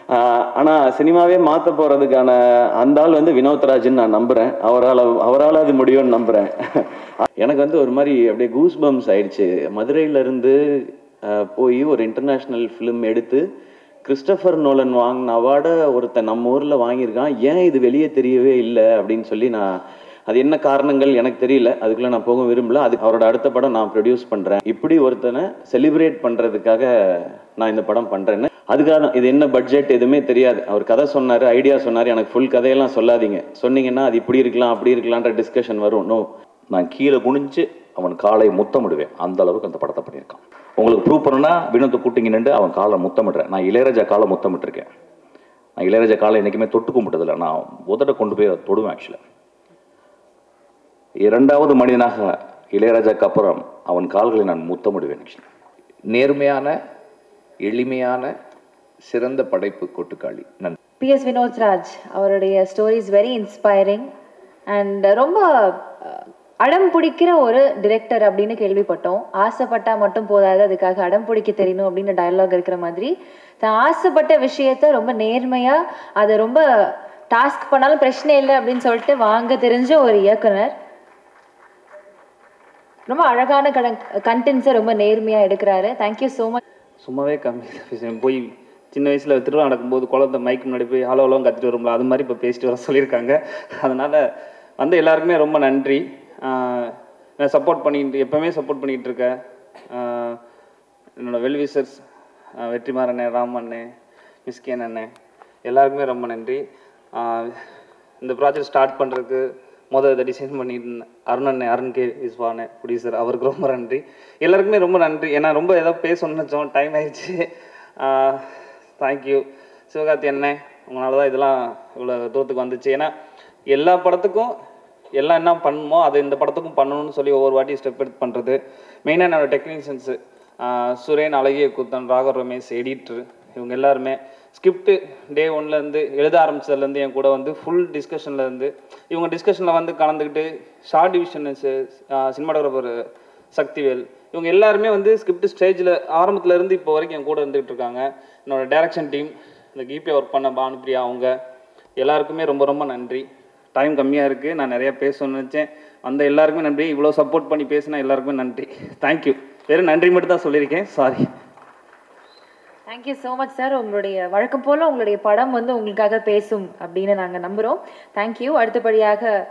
ஆஹ் ஆனா சினிமாவே மாத்த போறதுக்கான அந்த ஆள் வந்து வினோத்ராஜன் நான் நம்புறேன் அவரால் அவரால் அது முடியும்னு நம்புறேன் எனக்கு வந்து ஒரு மாதிரி அப்படியே கூஸ் பம்ஸ் ஆயிடுச்சு மதுரையில இருந்து ஆஹ் போய் ஒரு இன்டர்நேஷ்னல் ஃபிலிம் எடுத்து கிறிஸ்டபர் நோலன் வாங்கின அவார்டை ஒருத்தன் நம்ம ஊர்ல வாங்கியிருக்கான் ஏன் இது வெளியே தெரியவே இல்லை அப்படின்னு சொல்லி நான் அது என்ன காரணங்கள் எனக்கு தெரியல அதுக்குள்ள நான் போக விரும்பல அது அவரோட அடுத்த படம் நான் ப்ரொடியூஸ் பண்றேன் இப்படி ஒருத்தனை செலிப்ரேட் பண்றதுக்காக நான் இந்த படம் பண்றேன்னு அதுக்காக தான் இது என்ன பட்ஜெட் எதுவுமே தெரியாது அவர் கதை சொன்னாரு ஐடியா சொன்னாரு எனக்கு ஃபுல் கதையெல்லாம் சொல்லாதீங்க சொன்னீங்கன்னா அது இப்படி இருக்கலாம் அப்படி இருக்கலான்ற டிஸ்கஷன் வரும் நோ நான் கீழே குனிஞ்சு அவன் காலை முத்தமிடுவேன் அந்த அளவுக்கு அந்த படத்தை பண்ணியிருக்கான் உங்களுக்கு ப்ரூவ் பண்ணணும்னா வினோத்தை கூட்டிங்க நின்று அவன் காலை முத்தமிடுறேன் நான் இளையராஜா காலை முத்தமிட்டிருக்கேன் நான் இளையராஜா காலை என்றைக்குமே தொட்டு கும்பிட்டதில்லை நான் உதட்ட கொண்டு போய் அதை தொடுவேன் ஆக்சுவலாக இரண்டாவது மனிதனாக இளையராஜாக்கு அப்புறம் அவன் கால்களை நான் முத்தமிடுவேன் ஆக்சுவலி நேர்மையான எளிமையான சிறந்த படைப்பு கொட்டுக்காளி நன்றி பி எஸ் வினோத்ராஜ் அவருடைய ஸ்டோரிஸ் வெரி இன்ஸ்பைரிங் அண்ட் ரொம்ப அஹ், அடம் பிடிக்கிற ஒரு டிரெக்டர் அப்படின்னு கேள்விப்பட்டோம் ஆசைப்பட்டா மட்டும் போதாது அதுக்காக அடம் பிடிக்க தெரியணும் அப்படின்னு டயலாக் இருக்கிற மாதிரி தான் ஆசைப்பட்ட விஷயத்த ரொம்ப நேர்மையா அதை ரொம்ப டாஸ்க் பண்ணாலும் பிரச்சனை இல்லை அப்படின்னு சொல்லிட்டு வாங்க தெரிஞ்ச ஒரு இயக்குனர் ரொம்ப அழகான கடன் கண்டென்ட்ஸை ரொம்ப நேர்மையா எடுக்கிறாரு தேங்க்யூ ஸோ மச் சும்மாவே கம்மி பேசுவேன் போய் சின்ன வயசில் திருவிழா நடக்கும்போது குழந்தை மைக் முன்னாடி போய் ஹலோ ஹலோ கத்திட்டு வரும்ல அது மாதிரி இப்போ பேசிட்டு வர சொல்லியிருக்காங்க அதனால் வந்து எல்லாருக்குமே ரொம்ப நன்றி ஆஹ் நான் சப்போர்ட் பண்ணிட்டு எப்போவுமே சப்போர்ட் பண்ணிகிட்டு இருக்கேன் ஆஹ் என்னோட வெல்விசர்ஸ் வெற்றிமாறன் அண்ணே ராம் அண்ணே மிஸ்கேன் அண்ணே எல்லாருக்குமே ரொம்ப நன்றி ஆஹ் இந்த ப்ராஜெக்ட் ஸ்டார்ட் பண்ணுறதுக்கு மொதல் இதை டிசைன் பண்ணிட்டு அருண் அண்ணே அருண் கே விஸ்வானே ப்ரொடியூசர் அவருக்கு ரொம்ப நன்றி எல்லாருக்குமே ரொம்ப நன்றி ஏன்னா ரொம்ப ஏதாவது பேசணும்னு நினச்சோம் டைம் ஆயிடுச்சு தேங்க்யூ சிவகார்த்தி அண்ணே உங்களால தான் இதெல்லாம் இவ்வளோ தூரத்துக்கு வந்துச்சு ஏன்னா எல்லா படத்துக்கும் எல்லாம் என்ன பண்ணுமோ அது இந்த படத்துக்கும் பண்ணணும்னு சொல்லி ஒவ்வொரு வாட்டி ஸ்டெப் எடுத்து பண்ணுறது மெயினாக என்னோட டெக்னீஷியன்ஸு சுரேன் அழகிய கூத்தன் ராகவ் ரமேஷ் எடிட்ரு இவங்க எல்லாருமே ஸ்கிரிப்ட் டே ஒன்லேருந்து எழுத ஆரம்பிச்சதுலேருந்து என் கூட வந்து ஃபுல் டிஸ்கஷன்லேருந்து இவங்க டிஸ்கஷனில் வந்து கலந்துக்கிட்டு ஷார்ட் டிவிஷன் சினிமாட்டோகிராஃபர் சக்திவேல் இவங்க எல்லாருமே வந்து ஸ்கிரிப்ட் ஸ்டேஜில் ஆரம்பத்துல இருந்து இப்போ வரைக்கும் என் கூட இருந்துகிட்டு இருக்காங்க என்னோட டைரக்ஷன் டீம் இந்த கிபி ஒர்க் பண்ண பானுப்பிரியா அவங்க எல்லாருக்குமே ரொம்ப ரொம்ப நன்றி டைம் கம்மியாக இருக்குது நான் நிறையா பேசணும்னு நினச்சேன் அந்த எல்லாருக்குமே நன்றி இவ்வளோ சப்போர்ட் பண்ணி பேசினா எல்லாருக்குமே நன்றி தேங்க்யூ வெறும் நன்றி மட்டும் தான் சொல்லியிருக்கேன் sorry thank you so much sir உங்களுடைய வழக்கம் போல் உங்களுடைய படம் வந்து உங்களுக்காக பேசும் அப்படின்னு நாங்கள் நம்புகிறோம் தேங்க்யூ அடுத்தபடியாக